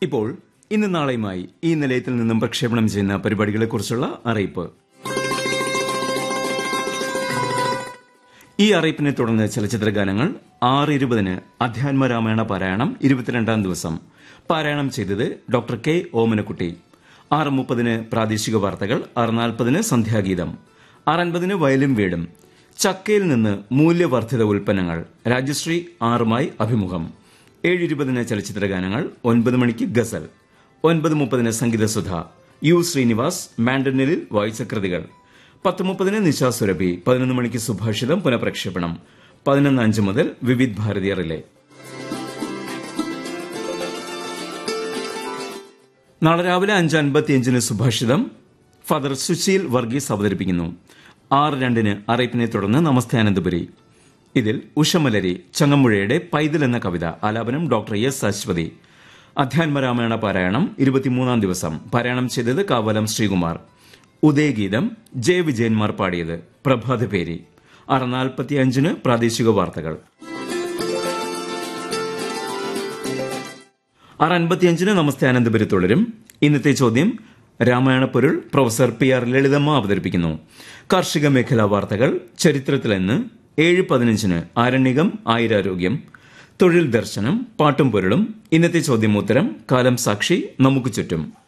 ഇപ്പോൾ ഇന്ന് നാളെയുമായി ഈ നിലയത്തിൽ നിന്നും പ്രക്ഷേപണം ചെയ്യുന്ന പരിപാടികളെക്കുറിച്ചുള്ള അറിയിപ്പ് ഈ അറിയിപ്പിനെ തുടർന്ന് ചലച്ചിത്ര ഗാനങ്ങൾ ആറ് ഇരുപതിന് അധ്യാത്മരാമായണ പാരായണം ഇരുപത്തിരണ്ടാം ദിവസം പാരായണം ചെയ്തത് ഡോക്ടർ കെ ഓമനക്കുട്ടി ആറ് മുപ്പതിന് പ്രാദേശിക വാർത്തകൾ ആറ് നാൽപ്പതിന് സന്ധ്യാഗീതം ആറ് അൻപതിന് വയലും വീടും ചക്കയിൽ നിന്ന് മൂല്യവർദ്ധിത ഉൽപ്പന്നങ്ങൾ രാജശ്രീ ആറുമായി അഭിമുഖം ഏഴ് ഇരുപതിന് ചലച്ചിത്ര ഗാനങ്ങൾ ഒൻപത് മണിക്ക് ഗസൽ ഒൻപത് മുപ്പതിന് സംഗീതസുധ യു ശ്രീനിവാസ് മാൻഡനിലിൽ വായിച്ച കൃതികൾ പത്ത് മുപ്പതിന് നിശാ സുരഭി പതിനൊന്ന് മണിക്ക് സുഭാഷിതം പുനഃപ്രക്ഷേപണം പതിനൊന്ന് അഞ്ച് മുതൽ വിവിധ് ഭാരതീയ റിലേ നാളെ രാവിലെ അഞ്ച് അൻപത്തിയഞ്ചിന് സുഭാഷിതം ഫാദർ സുശീൽ വർഗീസ് അവതരിപ്പിക്കുന്നു ആറ് രണ്ടിന് അറിയിപ്പിനെ തുടർന്ന് നമസ്തേ അനന്തപുരി ഇതിൽ ഉഷമലരി ചങ്ങമ്പുഴയുടെ പൈതൽ എന്ന കവിത ആലാപനം ഡോക്ടർ എസ് അശ്വതി അധ്യാത്മരാമായണ പാരായണം ഇരുപത്തിമൂന്നാം ദിവസം പാരായണം ചെയ്തത് കാവലം ശ്രീകുമാർ ഉദയഗീതം ജെ വിജയന്മാർ പാടിയത് പ്രഭാത പേരി ആറ് നാൽപ്പത്തിയഞ്ചിന് പ്രാദേശിക വാർത്തകൾ ആറ് അൻപത്തിയഞ്ചിന് നമസ്തേ അനന്തപുരി തുടരും ഇന്നത്തെ ചോദ്യം രാമായണ പൊരുൾ പ്രൊഫസർ പി ആർ ലളിതമ്മ അവതരിപ്പിക്കുന്നു കാർഷിക മേഖലാ വാർത്തകൾ ചരിത്രത്തിലെന്ന് ഏഴ് പതിനഞ്ചിന് ആരണ്യകം ആയിരാരോഗ്യം തൊഴിൽ ദർശനം പാട്ടും പൊരുളും ഇന്നത്തെ ചോദ്യം ഉത്തരം കാലം സാക്ഷി നമുക്ക് ചുറ്റും